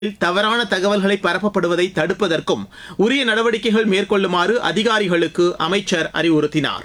தவறான தகவல்களை பரப்பப்படுவதை தடுப்பதற்கும் உரிய நடவடிக்கைகள் மேற்கொள்ளுமாறு அதிகாரிகளுக்கு அமைச்சர் அறிவுறுத்தினார்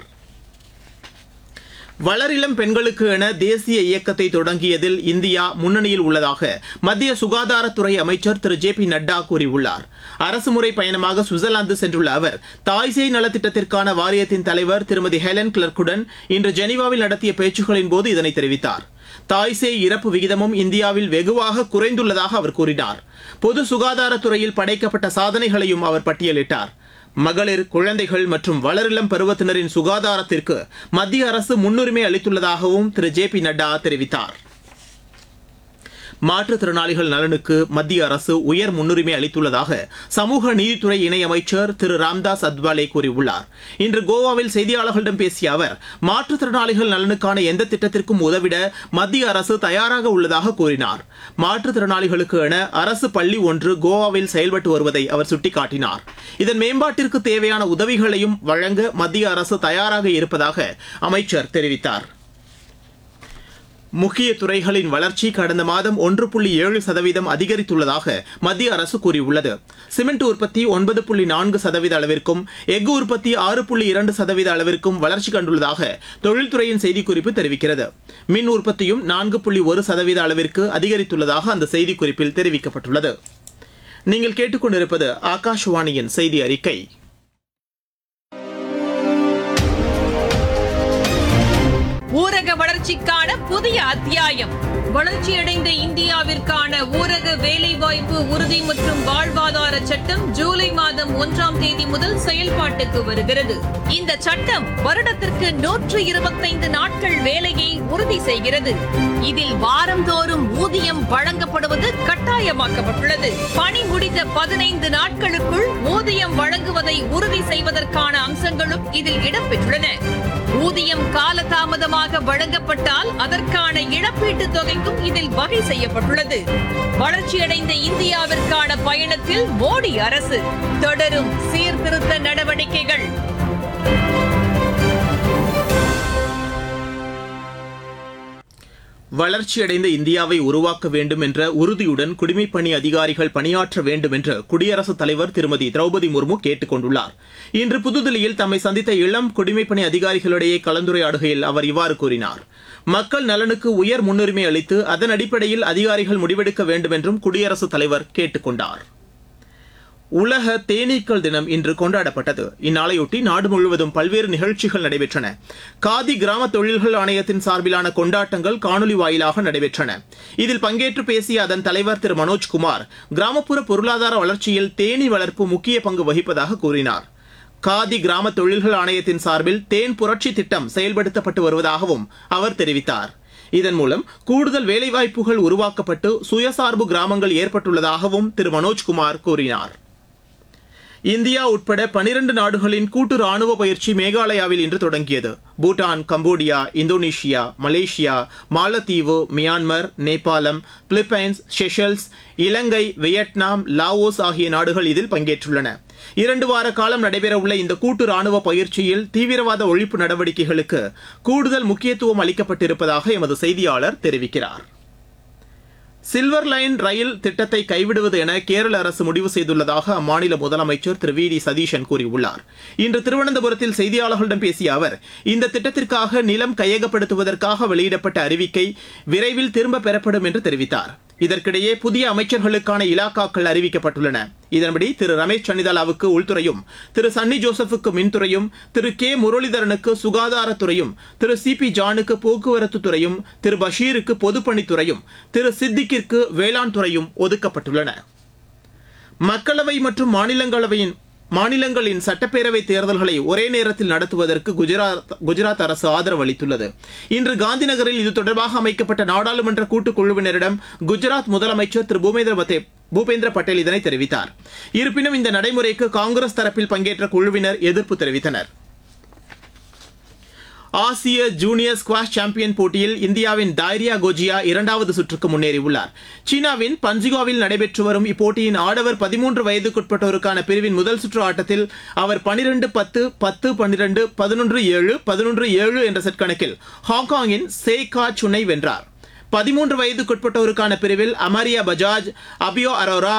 வளரிளம் பெண்களுக்கு என தேசிய இயக்கத்தை தொடங்கியதில் இந்தியா முன்னணியில் உள்ளதாக மத்திய சுகாதாரத்துறை அமைச்சர் திரு ஜே பி நட்டா கூறியுள்ளார் அரசுமுறை பயணமாக சுவிட்சர்லாந்து சென்றுள்ள அவர் தாய்சேய் நலத்திட்டத்திற்கான வாரியத்தின் தலைவர் திருமதி ஹெலன் கிளர்க்குடன் இன்று ஜெனீவாவில் நடத்திய பேச்சுக்களின் போது இதனை தெரிவித்தார் தாய்சேய் இறப்பு விகிதமும் இந்தியாவில் வெகுவாக குறைந்துள்ளதாக அவர் கூறினார் பொது சுகாதாரத்துறையில் படைக்கப்பட்ட சாதனைகளையும் அவர் பட்டியலிட்டார் மகளிர் குழந்தைகள் மற்றும் வளரிளம் பருவத்தினரின் சுகாதாரத்திற்கு மத்திய அரசு முன்னுரிமை அளித்துள்ளதாகவும் திரு ஜே பி நட்டா தெரிவித்தார் மாற்றுத்திறனாளிகள் நலனுக்கு மத்திய அரசு உயர் முன்னுரிமை அளித்துள்ளதாக சமூக நீதித்துறை இணையமைச்சர் திரு ராம்தாஸ் அத்வாலே கூறியுள்ளார் இன்று கோவாவில் செய்தியாளர்களிடம் பேசிய அவர் மாற்றுத்திறனாளிகள் நலனுக்கான எந்த திட்டத்திற்கும் உதவிட மத்திய அரசு தயாராக உள்ளதாக கூறினார் மாற்றுத்திறனாளிகளுக்கு என அரசு பள்ளி ஒன்று கோவாவில் செயல்பட்டு வருவதை அவர் சுட்டிக்காட்டினார் இதன் மேம்பாட்டிற்கு தேவையான உதவிகளையும் வழங்க மத்திய அரசு தயாராக இருப்பதாக அமைச்சர் தெரிவித்தார் முக்கிய துறைகளின் வளர்ச்சி கடந்த மாதம் ஒன்று புள்ளி ஏழு சதவீதம் அதிகரித்துள்ளதாக மத்திய அரசு கூறியுள்ளது சிமெண்ட் உற்பத்தி ஒன்பது புள்ளி நான்கு சதவீத அளவிற்கும் எஃகு உற்பத்தி ஆறு புள்ளி இரண்டு சதவீத அளவிற்கும் வளர்ச்சி கண்டுள்ளதாக தொழில்துறையின் செய்திக்குறிப்பு தெரிவிக்கிறது மின் உற்பத்தியும் நான்கு புள்ளி ஒரு சதவீத அளவிற்கு அதிகரித்துள்ளதாக அந்த செய்திக்குறிப்பில் தெரிவிக்கப்பட்டுள்ளது நீங்கள் கேட்டுக்கொண்டிருப்பது ஆகாஷவாணியின் செய்தி அறிக்கை ஊரக வளர்ச்சிக்கான புதிய அத்தியாயம் வளர்ச்சியடைந்த இந்தியாவிற்கான ஊரக வேலைவாய்ப்பு உறுதி மற்றும் வாழ்வாதார சட்டம் ஜூலை மாதம் ஒன்றாம் தேதி முதல் செயல்பாட்டுக்கு வருகிறது இந்த சட்டம் வருடத்திற்கு நூற்று இருபத்தைந்து நாட்கள் வேலையை உறுதி செய்கிறது இதில் வாரந்தோறும் ஊதியம் வழங்கப்படுவது கட்டாயமாக்கப்பட்டுள்ளது பணி முடிந்த பதினைந்து நாட்களுக்குள் ஊதியம் வழங்குவதை உறுதி செய்வதற்கான அம்சங்களும் இதில் இடம்பெற்றுள்ளன ஊதியம் காலதாமதமாக வழங்கப்பட்டால் அதற்கான இழப்பீட்டுத் தொகைக்கும் இதில் வகை செய்யப்பட்டுள்ளது வளர்ச்சியடைந்த இந்தியாவிற்கான பயணத்தில் மோடி அரசு தொடரும் சீர்திருத்த நடவடிக்கைகள் வளர்ச்சியடைந்த இந்தியாவை உருவாக்க வேண்டும் என்ற உறுதியுடன் குடிமைப்பணி அதிகாரிகள் பணியாற்ற வேண்டும் என்று குடியரசுத் தலைவர் திருமதி திரௌபதி முர்மு கேட்டுக் கொண்டுள்ளார் இன்று புதுதில்லியில் தம்மை சந்தித்த இளம் குடிமைப்பணி அதிகாரிகளிடையே கலந்துரையாடுகையில் அவர் இவ்வாறு கூறினார் மக்கள் நலனுக்கு உயர் முன்னுரிமை அளித்து அதன் அடிப்படையில் அதிகாரிகள் முடிவெடுக்க வேண்டும் என்றும் குடியரசுத் தலைவர் கேட்டுக் கொண்டார் உலக தேனீக்கள் தினம் இன்று கொண்டாடப்பட்டது இந்நாளையொட்டி நாடு முழுவதும் பல்வேறு நிகழ்ச்சிகள் நடைபெற்றன காதி கிராம தொழில்கள் ஆணையத்தின் சார்பிலான கொண்டாட்டங்கள் காணொலி வாயிலாக நடைபெற்றன இதில் பங்கேற்று பேசிய அதன் தலைவர் திரு மனோஜ்குமார் கிராமப்புற பொருளாதார வளர்ச்சியில் தேனீ வளர்ப்பு முக்கிய பங்கு வகிப்பதாக கூறினார் காதி கிராம தொழில்கள் ஆணையத்தின் சார்பில் தேன் புரட்சி திட்டம் செயல்படுத்தப்பட்டு வருவதாகவும் அவர் தெரிவித்தார் இதன் மூலம் கூடுதல் வேலைவாய்ப்புகள் உருவாக்கப்பட்டு சுயசார்பு கிராமங்கள் ஏற்பட்டுள்ளதாகவும் திரு மனோஜ்குமார் கூறினார் இந்தியா உட்பட பனிரண்டு நாடுகளின் கூட்டு ராணுவ பயிற்சி மேகாலயாவில் இன்று தொடங்கியது பூட்டான் கம்போடியா இந்தோனேஷியா மலேசியா மாலத்தீவு மியான்மர் நேபாளம் பிலிப்பைன்ஸ் செஷல்ஸ் இலங்கை வியட்நாம் லாவோஸ் ஆகிய நாடுகள் இதில் பங்கேற்றுள்ளன இரண்டு வார காலம் நடைபெறவுள்ள இந்த கூட்டு ராணுவ பயிற்சியில் தீவிரவாத ஒழிப்பு நடவடிக்கைகளுக்கு கூடுதல் முக்கியத்துவம் அளிக்கப்பட்டிருப்பதாக எமது செய்தியாளர் தெரிவிக்கிறார் சில்வர் லைன் ரயில் திட்டத்தை கைவிடுவது என கேரள அரசு முடிவு செய்துள்ளதாக அம்மாநில முதலமைச்சர் திரு வி டி சதீஷன் கூறியுள்ளார் இன்று திருவனந்தபுரத்தில் செய்தியாளர்களிடம் பேசிய அவர் இந்த திட்டத்திற்காக நிலம் கையகப்படுத்துவதற்காக வெளியிடப்பட்ட அறிவிக்கை விரைவில் திரும்ப பெறப்படும் என்று தெரிவித்தார் இதற்கிடையே புதிய அமைச்சர்களுக்கான இலாக்காக்கள் அறிவிக்கப்பட்டுள்ளன இதன்படி திரு ரமேஷ் சன்னிதாலாவுக்கு உள்துறையும் திரு சன்னி ஜோசப்புக்கு மின்துறையும் திரு கே முரளிதரனுக்கு சுகாதாரத்துறையும் திரு சி பி ஜானுக்கு போக்குவரத்து துறையும் திரு பஷீருக்கு பொதுப்பணித்துறையும் திரு சித்திக்கிற்கு வேளாண் துறையும் ஒதுக்கப்பட்டுள்ளன மக்களவை மற்றும் மாநிலங்களவையின் மாநிலங்களின் சட்டப்பேரவை தேர்தல்களை ஒரே நேரத்தில் நடத்துவதற்கு குஜராத் குஜராத் அரசு ஆதரவு அளித்துள்ளது இன்று காந்திநகரில் இது தொடர்பாக அமைக்கப்பட்ட நாடாளுமன்ற கூட்டுக்குழுவினரிடம் குஜராத் முதலமைச்சர் திரு பூமேந்திர பத்தே பூபேந்திர பட்டேல் இதனை தெரிவித்தார் இருப்பினும் இந்த நடைமுறைக்கு காங்கிரஸ் தரப்பில் பங்கேற்ற குழுவினர் எதிர்ப்பு தெரிவித்தனர் ஆசிய ஜூனியர் ஸ்குவாஷ் சாம்பியன் போட்டியில் இந்தியாவின் டைரியா கோஜியா இரண்டாவது சுற்றுக்கு முன்னேறியுள்ளார் சீனாவின் பஞ்சிகாவில் நடைபெற்று வரும் இப்போட்டியின் ஆடவர் பதிமூன்று வயதுக்குட்பட்டோருக்கான பிரிவின் முதல் சுற்று ஆட்டத்தில் அவர் பனிரெண்டு பத்து பத்து பன்னிரண்டு பதினொன்று ஏழு பதினொன்று ஏழு என்ற செட் கணக்கில் ஹாங்காங்கின் சேகா சுனை வென்றார் பதிமூன்று வயதுக்குட்பட்டோருக்கான பிரிவில் அமரியா பஜாஜ் அபியோ அரோரா